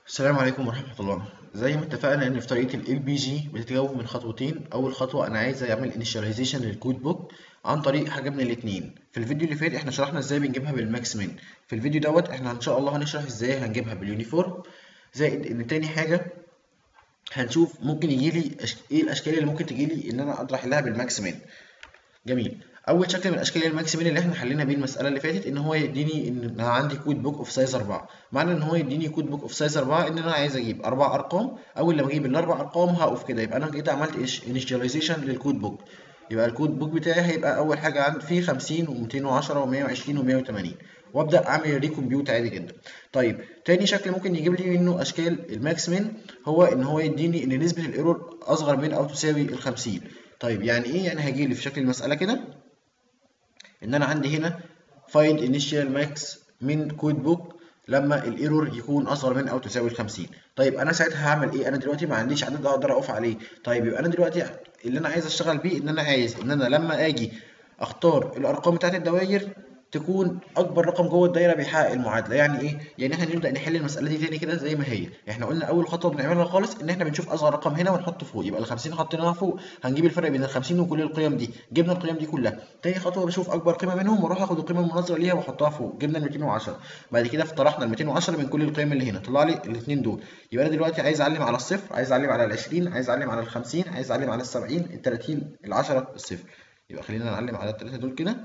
السلام عليكم ورحمة الله زي ما اتفقنا ان في طريقة ال LBG بتتكون من خطوتين اول خطوة انا عايز اعمل initialization للكود بوك عن طريق حاجة من الاتنين في الفيديو اللي فات احنا شرحنا ازاي بنجيبها بالماكس من في الفيديو دوت احنا ان شاء الله هنشرح ازاي هنجيبها باليونيفورم زائد ان تاني حاجة هنشوف ممكن يجيلي أش... ايه الاشكال اللي ممكن تجيلي ان انا اقدر احلها بالماكس من جميل اول شكل من اشكال الماكس من اللي احنا حلينا بيه المساله اللي فاتت ان هو يديني ان انا عندي كود بوك اوف سايز 4 معنى ان هو يديني كود بوك اوف سايز 4 ان انا عايز اجيب اربع ارقام اول لما اجيب الاربع ارقام هقف كده يبقى انا كده عملت انيشاليزيشن للكود بوك يبقى الكود بوك بتاعي هيبقى اول حاجه عندي فيه 50 و210 و120 و180 وابدا اعمل ريكمبيوت عادي جدا طيب تاني شكل ممكن يجيب لي منه اشكال الماكس من هو ان هو يديني ان نسبه الايرور اصغر من او تساوي ال 50 طيب يعني ايه يعني هيجي لي في شكل المساله كده ان انا عندي هنا find initial max من كود بوك لما الايرور يكون اصغر من او تساوي ال 50 طيب انا ساعتها هعمل ايه انا دلوقتي ما عنديش عدد اقدر اقف عليه طيب يبقى انا دلوقتي اللي انا عايز اشتغل بيه ان انا عايز ان انا لما اجي اختار الارقام بتاعت الدوائر تكون اكبر رقم جوه الدايره بيحقق المعادله يعني ايه يعني احنا نبدا نحل المساله دي تاني كده زي ما هي احنا قلنا اول خطوه بنعملها خالص ان احنا بنشوف اصغر رقم هنا ونحطه فوق يبقى ال 50 حطيناها فوق هنجيب الفرق بين ال 50 وكل القيم دي جبنا القيم دي كلها تاني خطوه بشوف اكبر قيمه منهم واروح اخد القيمه المناظره ليها واحطها فوق جبنا ال 210 بعد كده طرحنا ال 210 من كل القيم اللي هنا طلع لي الاثنين دول يبقى انا دلوقتي عايز اعلم على الصفر عايز اعلم على ال 20 عايز اعلم على ال 50 عايز اعلم على ال 70 ال 30 ال 10 الصفر يبقى خلينا نعلم على الثلاثه دول كده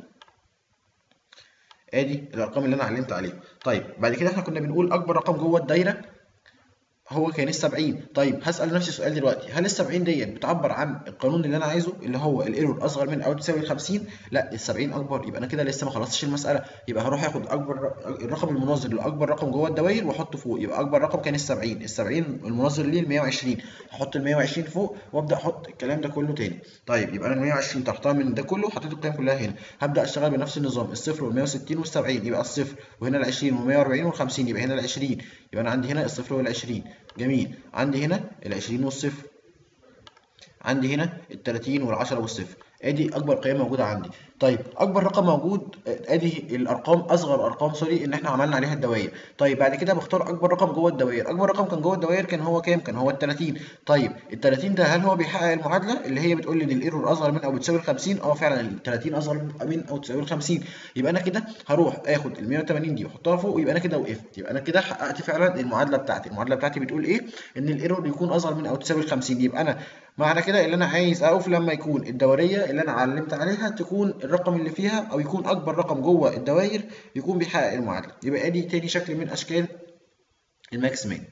ادي الارقام اللي انا علمت عليها طيب بعد كده احنا كنا بنقول اكبر رقم جوه الدايره هو كان ال 70 طيب هسال نفسي سؤال دلوقتي هل ال 70 ديت بتعبر عن القانون اللي انا عايزه اللي هو الايرور اصغر من او تساوي ال 50 لا ال 70 اكبر يبقى انا كده لسه ما خلصتش المساله يبقى هروح اخد اكبر الرقم المناظر لاكبر رقم جوه الدوائر واحطه فوق يبقى اكبر رقم كان ال 70 ال 70 المناظر ليه ال 120 هحط ال 120 فوق وابدا احط الكلام ده كله تاني طيب يبقى انا ال 120 طرحتها من ده كله وحطيت القيم كلها هنا هبدا اشتغل بنفس النظام الصفر وال 160 وال 70 يبقى الصفر وهنا ال 20 وال 140 وال 50 يبقى هنا ال 20 يبقى انا عندي هنا الصفر وال 20 جميل عندي هنا ال 20 والصفر عندي هنا ال 30 وال 10 والصفر ادي اكبر قيمه موجوده عندي طيب اكبر رقم موجود ادي الارقام اصغر ارقام سوري ان احنا عملنا عليها الدوائر طيب بعد كده بختار اكبر رقم جوه الدوائر اكبر رقم كان جوه الدوائر كان هو كام كان هو ال 30 طيب ال 30 ده هل هو بيحقق المعادله اللي هي بتقول لي ان الايرور اصغر من او بتساوي ال 50 اه فعلا ال 30 اصغر من او تساوي ال 50 يبقى انا كده هروح اخد ال 180 دي واحطها فوق ويبقى انا كده وقفت يبقى انا كده حققت فعلا المعادله بتاعتي المعادله بتاعتي بتقول ايه ان الايرور يكون اصغر من او تساوي ال 50 يبقى انا معنى كده اللي انا عايز اقف لما يكون الدوريه اللي انا علمت عليها تكون الرقم اللي فيها او يكون اكبر رقم جوه الدوائر يكون بيحقق المعادله يبقى ادي تاني شكل من اشكال الماكس مان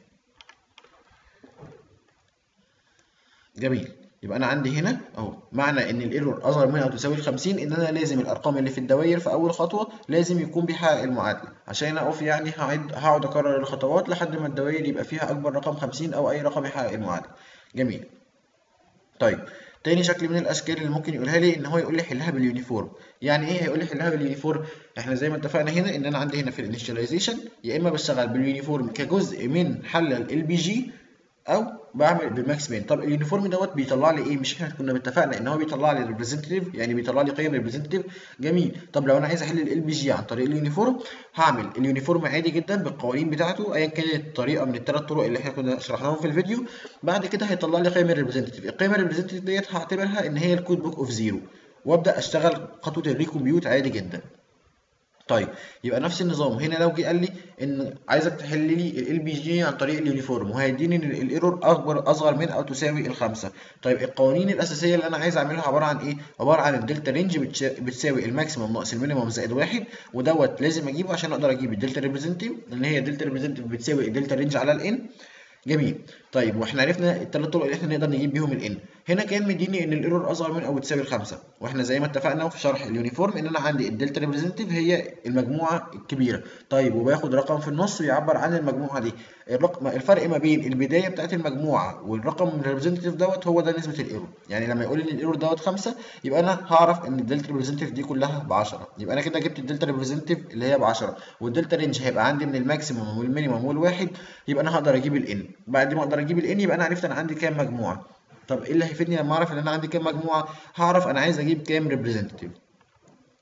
جميل يبقى انا عندي هنا اهو معنى ان الايرور اصغر من او تساوي ال 50 ان انا لازم الارقام اللي في الدوائر في اول خطوه لازم يكون بيحقق المعادله عشان اقف يعني هعد هقعد اكرر الخطوات لحد ما الدوائر يبقى فيها اكبر رقم 50 او اي رقم يحقق المعادله جميل طيب تاني شكل من الاشكال اللي ممكن يقولها لي ان هو يقول لي حلها باليونيفورم يعني ايه هيقول لي حلها باليونيفورم احنا زي ما اتفقنا هنا ان انا عندي هنا في الانيشاليزيشن يا اما بشتغل باليونيفورم كجزء من حل ال بي جي او بعمل بالماكس مين طب اليونيفورم دوت بيطلع لي ايه مش احنا كنا اتفقنا ان هو بيطلع لي ريبريزنتيف يعني بيطلع لي قيم ريبريزنتيف جميل طب لو انا عايز احل ال بي جي عن طريق اليونيفورم هعمل اليونيفورم عادي جدا بالقوانين بتاعته ايا كانت الطريقه من الثلاث طرق اللي احنا كنا شرحناهم في الفيديو بعد كده هيطلع لي قيم الريبريزنتيف القيمه الريبريزنتيف ديت هعتبرها ان هي الكود بوك اوف زيرو وابدا اشتغل خطوه الريكمبيوت عادي جدا طيب يبقى نفس النظام هنا لو جه قال لي ان عايزك تحل لي ال بي جي عن طريق اليونيفورم وهيديني ان الايرور اكبر اصغر من او تساوي الخمسه طيب القوانين الاساسيه اللي انا عايز اعملها عباره عن ايه عباره عن الدلتا رينج بتساوي الماكسيمم ناقص المينيمم زائد واحد ودوت لازم اجيبه عشان اقدر اجيب الدلتا ريبريزنتيف لان هي الدلتا ريبريزنتيف بتساوي الدلتا رينج على الان جميل طيب واحنا عرفنا الثلاث طرق اللي احنا نقدر نجيب بيهم الان هنا كان مديني ان الايرور اصغر من او بتساوي الخمسه واحنا زي ما اتفقنا في شرح اليونيفورم ان انا عندي الدلتا ريبريزنتيف هي المجموعه الكبيره طيب وباخد رقم في النص بيعبر عن المجموعه دي الرقم الفرق ما بين البدايه بتاعت المجموعه والرقم الريبريزنتيف دوت هو ده نسبه الايرور يعني لما يقول لي الايرور دوت 5 يبقى انا هعرف ان الدلتا ريبريزنتيف دي كلها ب 10 يبقى انا كده جبت الدلتا ريبريزنتيف اللي هي ب 10 والدلتا رينج هيبقى عندي من الماكسيمم والمينيمم والواحد يبقى انا هقدر اجيب الان بعد ما اقدر اجيب الان يبقى انا عرفت انا عندي كام مجموعه طب ايه اللي هيفيدني لما اعرف ان انا عندي كام مجموعه هعرف انا عايز اجيب كام ريبريزنتيف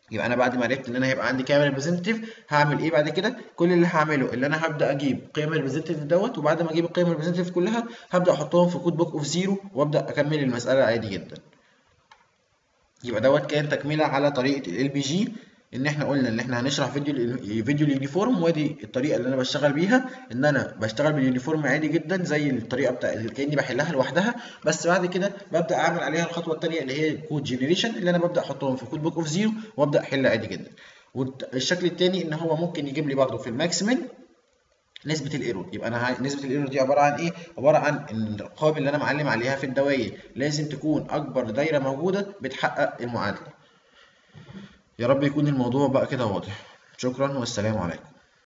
يبقى انا بعد ما عرفت ان انا هيبقى عندي كام ريبريزنتيف هعمل ايه بعد كده كل اللي هعمله اللي انا هبدا اجيب قيم الريبريزنتيف دوت وبعد ما اجيب القيم الريبريزنتيف كلها هبدا احطهم في كود بوك اوف زيرو وابدا اكمل المساله عادي جدا يبقى دوت كان تكمله على طريقه ال بي جي ان احنا قلنا ان احنا هنشرح فيديو فيديو اليونيفورم وادي الطريقه اللي انا بشتغل بيها ان انا بشتغل باليونيفورم عادي جدا زي الطريقه بتاع كاني بحلها لوحدها بس بعد كده ببدا اعمل عليها الخطوه الثانيه اللي هي كود جنريشن اللي انا ببدا احطهم في كود بوك اوف زيرو وابدا احل عادي جدا والشكل الثاني ان هو ممكن يجيب لي برده في الماكسيمم نسبة الايرور يبقى انا ه... نسبة الايرور دي عبارة عن ايه؟ عبارة عن ان الارقام اللي انا معلم عليها في الدوائر لازم تكون اكبر دايرة موجودة بتحقق المعادلة يا رب يكون الموضوع بقى كده واضح شكرا والسلام عليكم